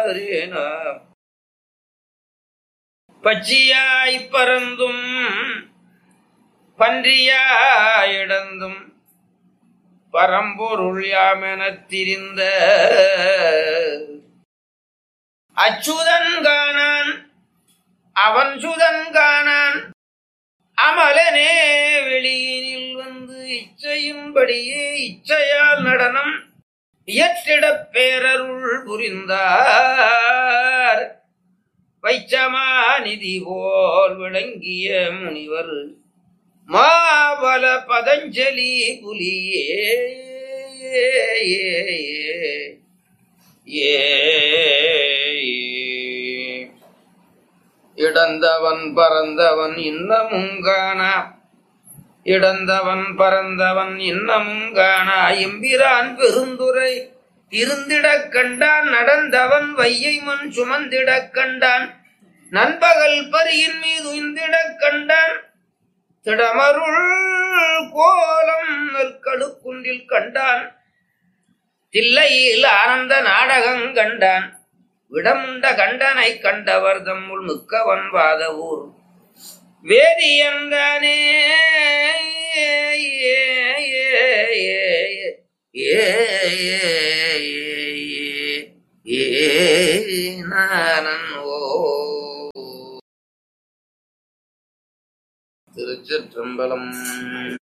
பச்சியாய் பறந்தும் பன்றியாயிடந்தும் பரம்பொருள் யாமெனத் திரிந்த அச்சுதன் காணான் அவன் சுதன் காணான் அமலனே வெளியினில் வந்து இச்சையின்படியே இச்சையால் நடனம் இயற்றிடப் பேரருள் புரிந்தார் வைச்சமா நிதி போல் விளங்கிய முனிவர் மாபல பதஞ்சலி புலியே ஏ இடந்தவன் பறந்தவன் இன்னமும் காணா இடந்தவன் பறந்தவன் இன்னமும் காணா எம்பிரான் பெருந்துரை இருந்திடக் கண்டான் நடந்தவன் வையை முன் சுமந்திடக் கண்டான் நண்பகல் பரியின் மீது உய்ந்திடக் கண்டான் திடமருள் கோலம் நெற்கடுக்குன்றில் கண்டான் தில்லையில் ஆனந்த நாடகம் கண்டான் விடமுண்ட கண்டனை கண்டவர் தம்முள் மிக்கவன் வாத ஊர் வேதியந்தானே திருச்சிற்றம்பலம்